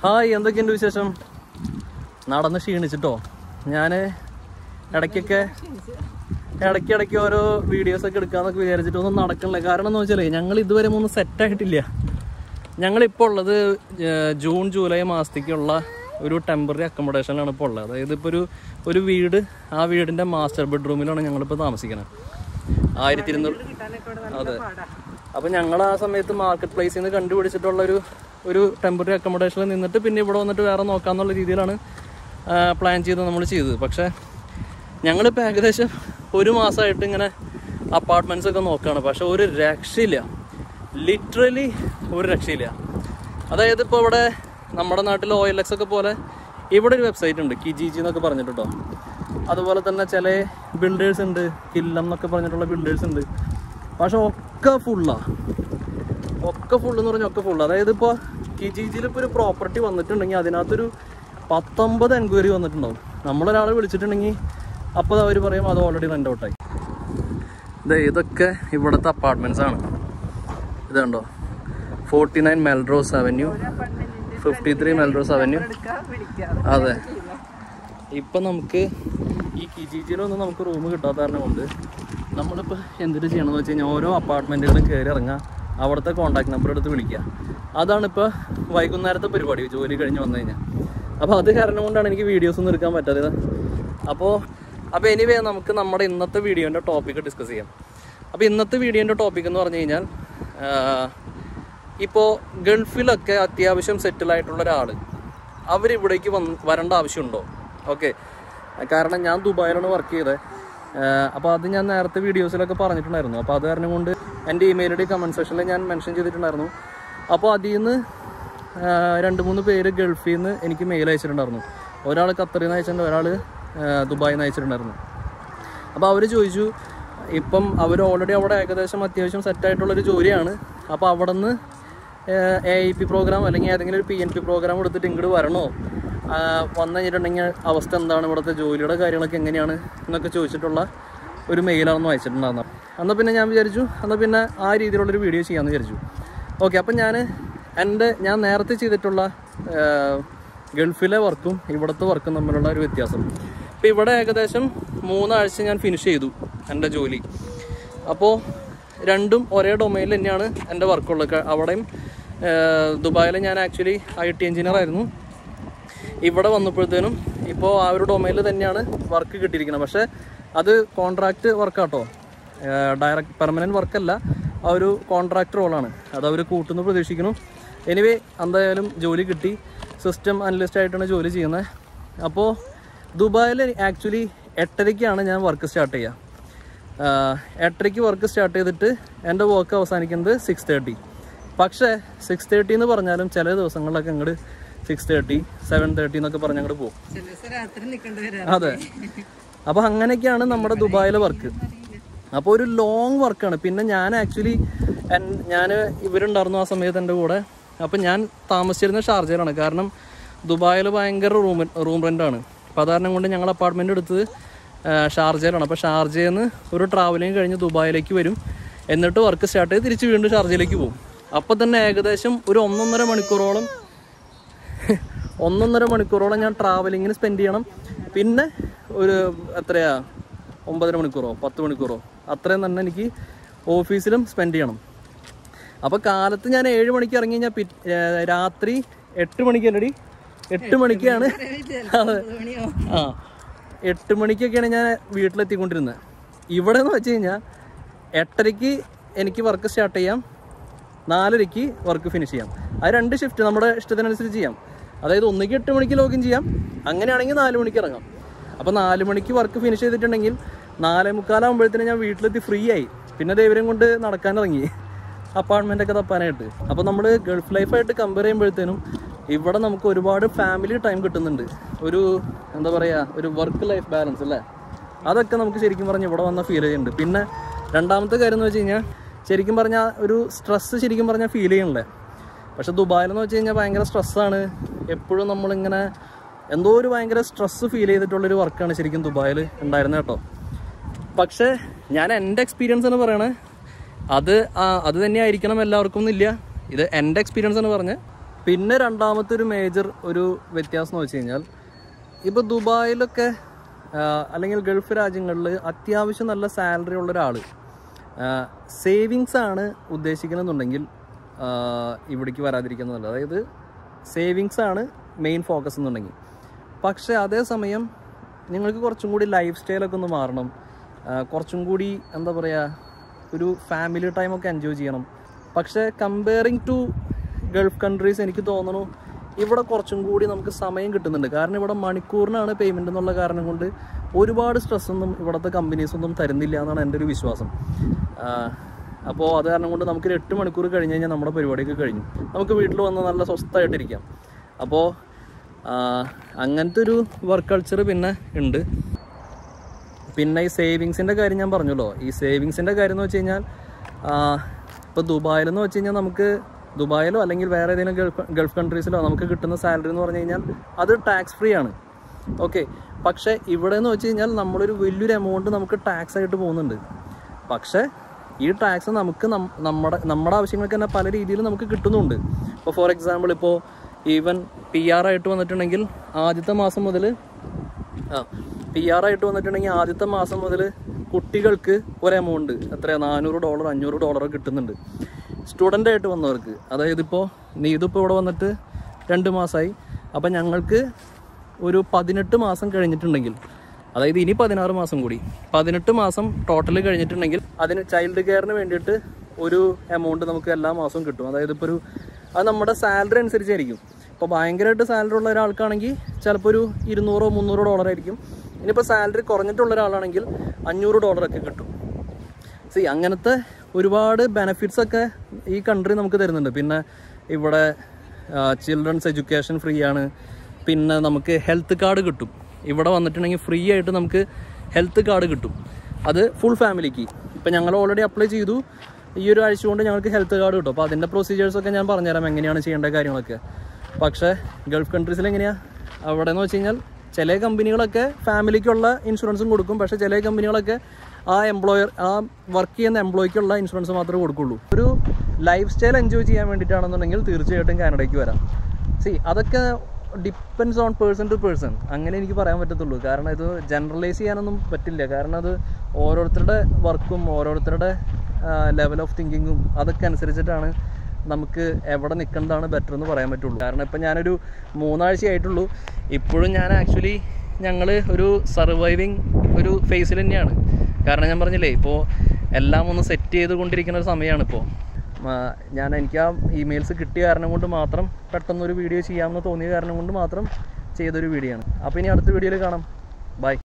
hi എന്തൊക്കെയുണ്ട് വിശേഷം നടന്ന് ക്ഷീണിച്ചിട്ടോ ഞാൻ ഇടയ്ക്കൊക്കെ ഇടയ്ക്കിടയ്ക്ക് ഓരോ വീഡിയോസ് ഒക്കെ എടുക്കാന്നൊക്കെ വിചാരിച്ചിട്ട് ഒന്നും നടക്കണില്ല കാരണം എന്ന് വെച്ചാലേ ഞങ്ങൾ ഇതുവരെ ഒന്നും സെറ്റ് ആയിട്ടില്ല ഞങ്ങളിപ്പോൾ ഉള്ളത് ഏർ, ജൂൺ ജൂലൈ മാസത്തേക്കുള്ള ഒരു ടെമ്പററി അക്കോമഡേഷനിലാണ് ഇപ്പോൾ ഉള്ളത് അതായത് ഇപ്പോൾ ഒരു ഒരു വീട് ആ വീടിൻ്റെ മാസ്റ്റർ ബെഡ്റൂമിലാണ് ഞങ്ങളിപ്പോൾ താമസിക്കുന്നത് ആയിരത്തി ഇരുന്നൂറ് അതെ അപ്പൊ ഞങ്ങൾ ആ സമയത്ത് മാർക്കറ്റ് പ്ലേസിൽ നിന്ന് കണ്ടുപിടിച്ചിട്ടുള്ള ഒരു ഒരു ടെമ്പററി അക്കോമഡേഷനിൽ നിന്നിട്ട് പിന്നെ ഇവിടെ വന്നിട്ട് വേറെ നോക്കാന്നുള്ള രീതിയിലാണ് പ്ലാൻ ചെയ്ത് നമ്മൾ ചെയ്തത് പക്ഷേ ഞങ്ങളിപ്പോൾ ഏകദേശം ഒരു മാസമായിട്ട് ഇങ്ങനെ അപ്പാർട്ട്മെന്റ്സ് ഒക്കെ നോക്കുകയാണ് പക്ഷെ ഒരു രക്ഷയില്ല ലിറ്ററലി ഒരു രക്ഷയില്ല അതായത് ഇപ്പോൾ ഇവിടെ നമ്മുടെ നാട്ടിൽ ഒ എൽ എക്സ് ഒക്കെ പോലെ ഇവിടെ ഒരു വെബ്സൈറ്റ് ഉണ്ട് കിജിജി എന്നൊക്കെ പറഞ്ഞിട്ടോ അതുപോലെ തന്നെ ചില ബിൽഡേഴ്സ് ഉണ്ട് കില്ലം എന്നൊക്കെ പറഞ്ഞിട്ടുള്ള ബിൽഡേഴ്സ് ഉണ്ട് പക്ഷെ ഒക്കെ ഫുള്ളാ ഒക്കെ ഫുള്ള് എന്ന് പറഞ്ഞാൽ ഒക്കെ ഫുള്ള് അതായത് ഇപ്പോൾ കിജിജിയിൽ ഇപ്പോൾ ഒരു പ്രോപ്പർട്ടി വന്നിട്ടുണ്ടെങ്കിൽ അതിനകത്തൊരു പത്തൊമ്പത് എൻക്വയറി വന്നിട്ടുണ്ടാവും നമ്മളൊരാളെ വിളിച്ചിട്ടുണ്ടെങ്കിൽ അപ്പോൾ അവർ പറയും അത് ഓൾറെഡി റെൻ്റ് ഔട്ടായി ഇത് ഇതൊക്കെ ഇവിടുത്തെ അപ്പാർട്ട്മെൻറ്റ്സ് ആണ് ഇതുണ്ടോ forty nine Melrose avenue fifty three Melrose avenue അതെ ഇപ്പം നമുക്ക് ഈ കിജിജിയിലൊന്നും നമുക്ക് റൂം കിട്ടാത്ത കാരണം കൊണ്ട് നമ്മളിപ്പോൾ എന്തിട്ട് ചെയ്യണമെന്ന് വെച്ച് കഴിഞ്ഞാൽ ഓരോ അപ്പാർട്ട്മെൻറ്റുകളും കയറി ഇറങ്ങുക അവിടുത്തെ കോൺടാക്ട് നമ്പർ എടുത്ത് വിളിക്കുക അതാണ് ഇപ്പോൾ വൈകുന്നേരത്തെ പരിപാടി ജോലി കഴിഞ്ഞ് വന്നു കഴിഞ്ഞാൽ അപ്പോൾ അത് കാരണം കൊണ്ടാണ് എനിക്ക് വീഡിയോസ് ഒന്നും എടുക്കാൻ പറ്റാത്തത് അപ്പോൾ അപ്പോൾ എനിവേ നമുക്ക് നമ്മുടെ ഇന്നത്തെ വീഡിയോൻ്റെ ടോപ്പിക്ക് ഡിസ്കസ് ചെയ്യാം അപ്പോൾ ഇന്നത്തെ വീഡിയോൻ്റെ ടോപ്പിക് എന്ന് പറഞ്ഞു കഴിഞ്ഞാൽ ഇപ്പോൾ ഗൾഫിലൊക്കെ അത്യാവശ്യം സെറ്റിൽ ആയിട്ടുള്ള ഒരാൾ അവരിവിടേക്ക് വന്ന് വരേണ്ട ആവശ്യമുണ്ടോ ഓക്കെ കാരണം ഞാൻ ദുബായിലാണ് വർക്ക് ചെയ്തത് അപ്പോൾ അത് ഞാൻ നേരത്തെ വീഡിയോസിലൊക്കെ പറഞ്ഞിട്ടുണ്ടായിരുന്നു അപ്പോൾ അത് കാരണം കൊണ്ട് എൻ്റെ ഇമെയിലുടെ കമൻറ്റ് സെക്ഷനിൽ ഞാൻ മെൻഷൻ ചെയ്തിട്ടുണ്ടായിരുന്നു അപ്പോൾ അതിൽ നിന്ന് രണ്ട് മൂന്ന് പേര് ഗൾഫിൽ നിന്ന് എനിക്ക് മെയിൽ അയച്ചിട്ടുണ്ടായിരുന്നു ഒരാൾ ഖത്തറിൽ നിന്ന് അയച്ചിട്ടുണ്ട് ഒരാൾ ദുബായിൽ നിന്ന് അയച്ചിട്ടുണ്ടായിരുന്നു അപ്പോൾ അവർ ചോദിച്ചു ഇപ്പം അവർ ഓൾറെഡി അവിടെ ഏകദേശം അത്യാവശ്യം സെറ്റായിട്ടുള്ളൊരു ജോലിയാണ് അപ്പോൾ അവിടെ നിന്ന് എ ഐ പി പ്രോഗ്രാം അല്ലെങ്കിൽ ഏതെങ്കിലും ഒരു പി എൻ പി പ്രോഗ്രാം എടുത്തിട്ട് ഇങ്ങോട്ട് വരണോ ആ, വന്നു കഴിഞ്ഞിട്ടുണ്ടെങ്കിൽ അവസ്ഥ എന്താണ് ഇവിടുത്തെ ജോലിയുടെ കാര്യങ്ങളൊക്കെ എങ്ങനെയാണ് എന്നൊക്കെ ചോദിച്ചിട്ടുള്ള ഒരു മെയിലാണെന്ന് വായിച്ചിട്ടുണ്ടായിരുന്നു എന്നാൽ പിന്നെ ഞാൻ വിചാരിച്ചു എന്നാൽ പിന്നെ ആ രീതിയിലുള്ളൊരു വീഡിയോ ചെയ്യാമെന്ന് വിചാരിച്ചു ഓക്കെ അപ്പം ഞാൻ എൻ്റെ ഞാൻ നേരത്തെ ചെയ്തിട്ടുള്ള ആ, ഗൾഫിലെ വർക്കും ഇവിടുത്തെ വർക്കും തമ്മിലുള്ള ഒരു വ്യത്യാസം ഇപ്പം ഇവിടെ ഏകദേശം മൂന്നാഴ്ച ഞാൻ ഫിനിഷ് ചെയ്തു എൻ്റെ ജോലി അപ്പോൾ രണ്ടും ഒരേ ഡൊമൈനിൽ തന്നെയാണ് എൻ്റെ വർക്കുള്ളത് ക- അവിടെയും ദുബായിൽ ഞാൻ ആക്ച്വലി ഐ ടി എഞ്ചിനീയർ ആയിരുന്നു ഇവിടെ വന്നപ്പോഴത്തേനും ഇപ്പോൾ ആ ഒരു ഡൊമൈനിൽ തന്നെയാണ് വർക്ക് കിട്ടിയിരിക്കുന്നത് പക്ഷേ അത് കോൺട്രാക്റ്റ് വർക്കാട്ടോ ഡയറക്റ്റ് പെർമനൻറ്റ് വർക്കല്ല ആ ഒരു കോൺട്രാക്ട് റോളാണ് അത് അവർ കൂട്ടുന്നു പ്രതീക്ഷിക്കുന്നു എനിവേ എന്തായാലും ജോലി കിട്ടി സിസ്റ്റം അനലിസ്റ്റ് ആയിട്ടാണ് ജോലി ചെയ്യുന്നത് അപ്പോൾ ദുബായിൽ ആക്ച്വലി എട്ടരയ്ക്കാണ് ഞാൻ വർക്ക് സ്റ്റാർട്ട് ചെയ്യുക ആഹ് എട്ടരയ്ക്ക് വർക്ക് സ്റ്റാർട്ട് ചെയ്തിട്ട് എൻ്റെ വർക്ക് അവസാനിക്കുന്നത് സിക്സ് തേർട്ടി പക്ഷേ സിക്സ് തേർട്ടി എന്ന് പറഞ്ഞാലും ചില ദിവസങ്ങളിലൊക്കെ അങ്ങോട്ട് സിക്സ് തേർട്ടി സെവൻ തേർട്ടി എന്നൊക്കെ പറഞ്ഞ് അങ്ങോട്ട് പോകും രാത്രി നിൽക്കേണ്ടി വരാം അതെ അപ്പോൾ അങ്ങനെയൊക്കെയാണ് നമ്മുടെ ദുബായിലെ വർക്ക് അപ്പോൾ ഒരു ലോങ് വർക്കാണ് പിന്നെ ഞാൻ ആക്ച്വലി ഞാൻ ഇവരുണ്ടായിരുന്നു ആ സമയത്ത് എൻ്റെ കൂടെ അപ്പോൾ ഞാൻ താമസിച്ചിരുന്ന ഷാർജയിലാണ് കാരണം ദുബായിൽ ഭയങ്കര റൂം റൂം റെൻ്റാണ് അപ്പോൾ അത് കാരണം കൊണ്ട് ഞങ്ങൾ അപ്പാർട്ട്മെൻറ്റ് എടുത്തത് ആ, ഷാർജയിലാണ് അപ്പോൾ ഷാർജയിൽ നിന്ന് ഒരു ട്രാവലിംഗ് കഴിഞ്ഞ് ദുബായിലേക്ക് വരും എന്നിട്ട് വർക്ക് സ്റ്റാർട്ട് ചെയ്ത് തിരിച്ച് വീണ്ടും ഷാർജയിലേക്ക് പോകും അപ്പോൾ തന്നെ ഏകദേശം ഒരു ഒന്നൊന്നര മണിക്കൂറോളം ഒന്നൊന്നര മണിക്കൂറോളം ഞാൻ ട്രാവലിങ്ങിന് സ്പെൻഡ് ചെയ്യണം പിന്നെ ഒരു എത്രയാ ഒമ്പതര മണിക്കൂറോ പത്ത് മണിക്കൂറോ അത്രയും തന്നെ എനിക്ക് ഓഫീസിലും സ്പെൻഡ് ചെയ്യണം അപ്പോൾ കാലത്ത് ഞാൻ ഏഴ് മണിക്ക് ഇറങ്ങി കഴിഞ്ഞാൽ പി ഏർ രാത്രി എട്ട് മണിക്കല്ലടി എട്ട് മണിക്കാണ് അതെ മണിയോ ആ എട്ട് മണിക്കൊക്കെയാണ് ഞാൻ വീട്ടിലെത്തിക്കൊണ്ടിരുന്നത് ഇവിടെ എന്ന് വെച്ച് കഴിഞ്ഞാൽ എട്ടരയ്ക്ക് എനിക്ക് വർക്ക് സ്റ്റാർട്ട് ചെയ്യാം നാലരയ്ക്ക് വർക്ക് ഫിനിഷ് ചെയ്യാം അത് രണ്ട് ഷിഫ്റ്റ് നമ്മുടെ ഇഷ്ടത്തിനനുസരിച്ച് ചെയ്യാം അതായത് ഒന്നുകിൽ എട്ട് മണിക്ക് ലോഗിൻ ചെയ്യാം അങ്ങനെയാണെങ്കിൽ നാല് മണിക്ക് ഇറങ്ങാം അപ്പോൾ നാല് മണിക്ക് വർക്ക് ഫിനിഷ് ചെയ്തിട്ടുണ്ടെങ്കിൽ നാലേ മുക്കാലാകുമ്പോഴത്തേനും ഞാൻ വീട്ടിലെത്തി ഫ്രീ ആയി പിന്നെ ദൈവരം കൊണ്ട് നടക്കാൻ ഇറങ്ങി അപ്പാർട്ട്മെൻ്റ് ഒക്കെ തപ്പാനായിട്ട് അപ്പോൾ നമ്മൾ ഗൾഫ് ലൈഫായിട്ട് കമ്പയർ ചെയ്യുമ്പോഴത്തേനും ഇവിടെ നമുക്ക് ഒരുപാട് ഫാമിലി ടൈം കിട്ടുന്നുണ്ട് ഒരു എന്താ പറയുക ഒരു വർക്ക് ലൈഫ് ബാലൻസ് അല്ലേ അതൊക്കെ നമുക്ക് ശരിക്കും പറഞ്ഞാൽ ഇവിടെ വന്ന ഫീൽ ചെയ്യുന്നുണ്ട് പിന്നെ രണ്ടാമത്തെ കാര്യം എന്ന് വെച്ച് കഴിഞ്ഞാൽ ശരിക്കും പറഞ്ഞാൽ ഒരു സ്ട്രെസ്സ് ശരിക്കും പറഞ്ഞാൽ ഫീൽ ചെയ്യണില്ലേ പക്ഷെ ദുബായിലെന്ന് വെച്ച് കഴിഞ്ഞാൽ ഭയങ്കര സ്ട്രെസ്സാണ് എപ്പോഴും നമ്മളിങ്ങനെ എന്തോ ഒരു ഭയങ്കര സ്ട്രെസ്സ് ഫീൽ ചെയ്തിട്ടുള്ളൊരു വർക്കാണ് ശരിക്കും ദുബായിൽ ഉണ്ടായിരുന്നത് കേട്ടോ പക്ഷേ ഞാൻ എൻ്റെ എക്സ്പീരിയൻസ് എന്ന് പറയണേ അത് ആ, അത് തന്നെ ആയിരിക്കണം എല്ലാവർക്കും എന്നില്ല ഇത് എൻ്റെ എക്സ്പീരിയൻസ് എന്ന് പറഞ്ഞ് പിന്നെ രണ്ടാമത്തെ ഒരു മേജർ ഒരു വ്യത്യാസം എന്ന് വെച്ച് കഴിഞ്ഞാൽ ഇപ്പോൾ ദുബായിലൊക്കെ ആ, അല്ലെങ്കിൽ ഗൾഫ് രാജ്യങ്ങളിൽ അത്യാവശ്യം നല്ല സാലറി ഉള്ള ഒരാൾ സേവിങ്സ് ആണ് ഉദ്ദേശിക്കണമെന്നുണ്ടെങ്കിൽ ആ, ഇവിടേക്ക് വരാതിരിക്കുന്നത് അതായത് സേവിങ്സ് ആണ് മെയിൻ ഫോക്കസ് എന്നുണ്ടെങ്കിൽ പക്ഷേ അതേസമയം നിങ്ങൾക്ക് കുറച്ചും കൂടി ലൈഫ് സ്റ്റൈലൊക്കെ ഒന്ന് മാറണം ആ, കുറച്ചും കൂടി എന്താ പറയുക ഒരു ഫാമിലി ടൈമൊക്കെ എൻജോയ് ചെയ്യണം പക്ഷേ കമ്പയറിങ് ടു ഗൾഫ് കൺട്രീസ് എനിക്ക് തോന്നുന്നു ഇവിടെ കുറച്ചും കൂടി നമുക്ക് സമയം കിട്ടുന്നുണ്ട് കാരണം ഇവിടെ മണിക്കൂറിനാണ് പേയ്മെൻ്റ് എന്നുള്ള കാരണം കൊണ്ട് ഒരുപാട് സ്ട്രെസ് ഒന്നും ഇവിടുത്തെ കമ്പനീസ് ഒന്നും തരുന്നില്ല എന്നാണ് എൻ്റെ ഒരു വിശ്വാസം അപ്പോൾ അത് കാരണം കൊണ്ട് നമുക്ക് ഒരു എട്ട് മണിക്കൂർ കഴിഞ്ഞ് കഴിഞ്ഞാൽ നമ്മുടെ പരിപാടിയൊക്കെ കഴിഞ്ഞു നമുക്ക് വീട്ടിൽ വന്ന് നല്ല സ്വസ്ഥമായിട്ടിരിക്കാം അപ്പോൾ അങ്ങനത്തെ ഒരു വർക്ക് കൾച്ചർ പിന്നെ ഉണ്ട് പിന്നെ ഈ സേവിങ്സിൻ്റെ കാര്യം ഞാൻ പറഞ്ഞല്ലോ ഈ സേവിങ്സിൻ്റെ കാര്യം എന്ന് വെച്ച് കഴിഞ്ഞാൽ ഇപ്പോൾ ദുബായിലെന്ന് വെച്ച് കഴിഞ്ഞാൽ നമുക്ക് ദുബായിലോ അല്ലെങ്കിൽ വേറെ ഏതെങ്കിലും ഗൾഫ് ഗൾഫ് കൺട്രീസിലോ നമുക്ക് കിട്ടുന്ന സാലറി എന്ന് പറഞ്ഞു കഴിഞ്ഞാൽ അത് ടാക്സ് ഫ്രീ ആണ് ഓക്കെ പക്ഷേ ഇവിടെ എന്ന് വെച്ച് കഴിഞ്ഞാൽ നമ്മളൊരു വലിയൊരു എമൗണ്ട് നമുക്ക് ടാക്സ് ആയിട്ട് പോകുന്നുണ്ട് പക്ഷേ ഈ ടാക്സ് നമുക്ക് നം- നമ്മുടെ നമ്മുടെ ആവശ്യങ്ങൾക്ക് തന്നെ പല രീതിയിൽ നമുക്ക് കിട്ടുന്നുണ്ട് ഇപ്പോൾ ഫോർ എക്സാമ്പിൾ ഇപ്പോൾ ഈവൻ പി ആർ ആയിട്ട് വന്നിട്ടുണ്ടെങ്കിൽ ആദ്യത്തെ മാസം മുതൽ ആ പി ആർ ആയിട്ട് വന്നിട്ടുണ്ടെങ്കിൽ ആദ്യത്തെ മാസം മുതൽ കുട്ടികൾക്ക് ഒരു എമൗണ്ട് എത്രയാ നാനൂറ് ഡോളർ അഞ്ഞൂറ് ഡോളർ കിട്ടുന്നുണ്ട് സ്റ്റുഡൻ്റ് ആയിട്ട് വന്നവർക്ക് അതായത് ഇപ്പോൾ നീതിപ്പോൾ ഇവിടെ വന്നിട്ട് രണ്ട് മാസമായി അപ്പം ഞങ്ങൾക്ക് ഒരു പതിനെട്ട് മാസം കഴിഞ്ഞിട്ടുണ്ടെങ്കിൽ അതായത് ഇനി പതിനാറ് മാസം കൂടി പതിനെട്ട് മാസം ടോട്ടൽ കഴിഞ്ഞിട്ടുണ്ടെങ്കിൽ അതിന് ചൈൽഡ് കെയറിന് വേണ്ടിയിട്ട് ഒരു എമൗണ്ട് നമുക്ക് എല്ലാ മാസവും കിട്ടും അതായത് ഇപ്പോൾ ഒരു അത് നമ്മുടെ സാലറി അനുസരിച്ചായിരിക്കും ഇപ്പോൾ ഭയങ്കരമായിട്ട് സാലറി ഉള്ള ഒരാൾക്കാണെങ്കിൽ ചിലപ്പോൾ ഒരു ഇരുന്നൂറോ മുന്നൂറോ ഡോളർ ആയിരിക്കും ഇനിയിപ്പോൾ സാലറി കുറഞ്ഞിട്ടുള്ള ഒരാളാണെങ്കിൽ അഞ്ഞൂറ് ഡോളറൊക്കെ കിട്ടും സി അങ്ങനത്തെ ഒരുപാട് ബെനഫിറ്റ്സ് ഒക്കെ ഈ കൺട്രി നമുക്ക് തരുന്നുണ്ട് പിന്നെ ഇവിടെ ചിൽഡ്രൻസ് എഡ്യൂക്കേഷൻ ഫ്രീ ആണ് പിന്നെ നമുക്ക് ഹെൽത്ത് കാർഡ് കിട്ടും ഇവിടെ വന്നിട്ടുണ്ടെങ്കിൽ ഫ്രീ ആയിട്ട് നമുക്ക് ഹെൽത്ത് കാർഡ് കിട്ടും അത് ഫുൾ ഫാമിലിക്ക് ഇപ്പം ഞങ്ങൾ ഓൾറെഡി അപ്ലൈ ചെയ്തു ഈ ഒരു ആഴ്ച കൊണ്ട് ഞങ്ങൾക്ക് ഹെൽത്ത് കാർഡ് കിട്ടും അപ്പോൾ അതിൻ്റെ പ്രൊസീജിയേഴ്സൊക്കെ ഞാൻ പറഞ്ഞുതരാം എങ്ങനെയാണ് ചെയ്യേണ്ട കാര്യങ്ങളൊക്കെ പക്ഷേ ഗൾഫ് കൺട്രീസിൽ എങ്ങനെയാണ് അവിടെ എന്ന് വെച്ച് കഴിഞ്ഞാൽ ചില കമ്പനികളൊക്കെ ഫാമിലിക്കുള്ള ഇൻഷുറൻസും കൊടുക്കും പക്ഷേ ചില കമ്പനികളൊക്കെ ആ എംപ്ലോയർ ആ വർക്ക് ചെയ്യുന്ന എംപ്ലോയിക്കുള്ള ഇൻഷുറൻസ് മാത്രമേ കൊടുക്കുള്ളൂ ഒരു ലൈഫ് സ്റ്റൈൽ എൻജോയ് ചെയ്യാൻ വേണ്ടിയിട്ടാണെന്നുണ്ടെങ്കിൽ തീർച്ചയായിട്ടും കാനഡയ്ക്ക് വരാം സി അതൊക്കെ depends on person to person അങ്ങനെ എനിക്ക് പറയാൻ പറ്റത്തുള്ളൂ കാരണം ഇത് ജനറലൈസ് ചെയ്യാനൊന്നും പറ്റില്ല കാരണം അത് ഓരോരുത്തരുടെ വർക്കും ഓരോരുത്തരുടെ ലെവൽ ഓഫ് തിങ്കിങ്ങും അതൊക്കെ അനുസരിച്ചിട്ടാണ് നമുക്ക് എവിടെ നിൽക്കേണ്ടതാണ് ബെറ്റർ എന്ന് പറയാൻ പറ്റുള്ളൂ കാരണം ഇപ്പം ഞാനൊരു മൂന്നാഴ്ചയായിട്ടുള്ളൂ ഇപ്പോഴും ഞാൻ ആക്ച്വലി ഞങ്ങൾ ഒരു സർവൈവിങ് ഒരു ഫേസിൽ തന്നെയാണ് കാരണം ഞാൻ പറഞ്ഞില്ലേ ഇപ്പോൾ എല്ലാം ഒന്ന് സെറ്റ് ചെയ്തുകൊണ്ടിരിക്കുന്ന ഒരു സമയമാണ് ഇപ്പോൾ ഞാൻ എനിക്ക് ആ ഇമെയിൽസ് കിട്ടിയ കാരണം കൊണ്ട് മാത്രം പെട്ടെന്നൊരു വീഡിയോ ചെയ്യാമെന്ന് തോന്നിയ കാരണം കൊണ്ട് മാത്രം ചെയ്തൊരു വീഡിയോ ആണ് അപ്പോൾ ഇനി അടുത്ത വീഡിയോയിൽ കാണാം ബൈ